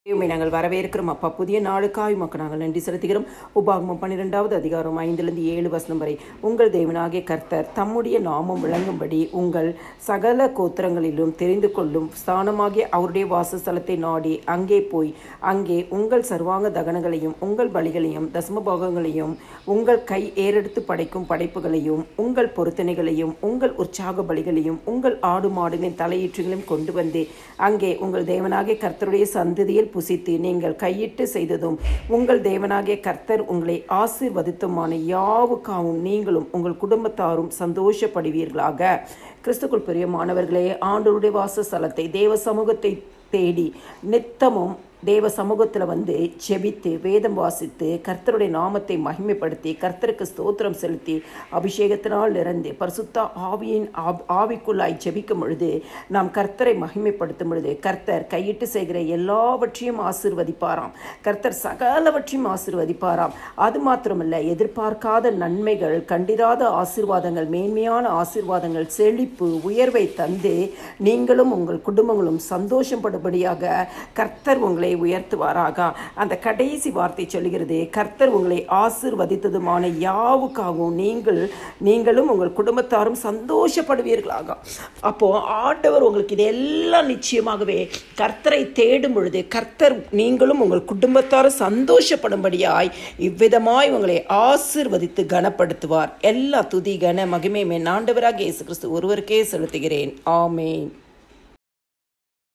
உண்மை நாங்கள் வரவேற்கிறோம் அப்பா புதிய நாளுக்காய் மக்கள் நாங்கள் நன்றி செலுத்துகிறோம் உபாகமம் பன்னிரெண்டாவது அதிகாரம் ஐந்திலிருந்து ஏழு வசனம் வரை உங்கள் தேவனாகிய கர்த்தர் தம்முடைய நாமம் விளங்கும்படி உங்கள் சகல கோத்திரங்களிலும் தெரிந்து கொள்ளும் ஸ்தானமாகிய அவருடைய வாசஸ்தலத்தை நாடி அங்கே போய் அங்கே உங்கள் சர்வாங்க தகனங்களையும் உங்கள் பலிகளையும் தசமபாகங்களையும் உங்கள் கை ஏறெடுத்து படைக்கும் படைப்புகளையும் உங்கள் பொருத்தனைகளையும் உங்கள் உற்சாக பலிகளையும் உங்கள் ஆடு மாடுகளின் தலையீற்றுகளையும் கொண்டு வந்து அங்கே உங்கள் தேவனாகிய கர்த்தருடைய சந்ததியில் புசித்து நீங்கள் கையிட்டு செய்ததும் உங்கள் தேவனாகிய கர்த்தர் உங்களை ஆசீர்வதித்துமான யாவுக்காவும் நீங்களும் உங்கள் குடும்பத்தாரும் சந்தோஷப்படுவீர்களாக கிறிஸ்துக்குள் பிரியமானவர்களே ஆண்டவருடைய வாசஸ்தலத்தை தேவ சமூகத்தை தேடி நித்தமும் தேவ சமூகத்தில் வந்து செபித்து வேதம் வாசித்து கர்த்தருடைய நாமத்தை மகிமைப்படுத்தி கர்த்தருக்கு ஸ்தோத்திரம் செலுத்தி அபிஷேகத்தினால் நிறந்து பரிசுத்த ஆவியின் ஆப்- ஆவிக்குள்ளாய் ஜெபிக்கும் பொழுது நாம் கர்த்தரை மகிமைப்படுத்தும் பொழுது கர்த்தர் கையிட்டு செய்கிற எல்லாவற்றையும் ஆசீர்வதிப்பாராம் கர்த்தர் சகலவற்றையும் ஆசீர்வதிப்பாராம் அது மாத்திரமல்ல எதிர்பார்க்காத நன்மைகள் கண்டிராத ஆசீர்வாதங்கள் மேன்மையான ஆசீர்வாதங்கள் செழிப்பு உயர்வை தந்து நீங்களும் உங்கள் குடும்பங்களும் சந்தோஷப்படும்படியாக கர்த்தர் உங்களை உயர்த்துவாராக அந்த கடைசி வார்த்தை சொல்கிறது கர்த்தர் உங்களை ஆசீர்வதித்ததுமான யாவுக்காகவும் நீங்கள் நீங்களும் உங்கள் குடும்பத்தாரும் சந்தோஷப்படுவீர்களாக அப்போ ஆண்டவர் உங்களுக்கு இதெல்லாம் நிச்சயமாகவே கர்த்தரை தேடும் பொழுது கர்த்தர் நீங்களும் உங்கள் குடும்பத்தாரும் சந்தோஷப்படும்படியாய் இவ்விதமாய் உங்களை ஆசீர்வதித்து கனப்படுத்துவார் எல்லா துதி கன மகிமை ஆண்டவராக இயேசு கிறிஸ்து ஒருவருக்கே செலுத்துகிறேன் ஆமென்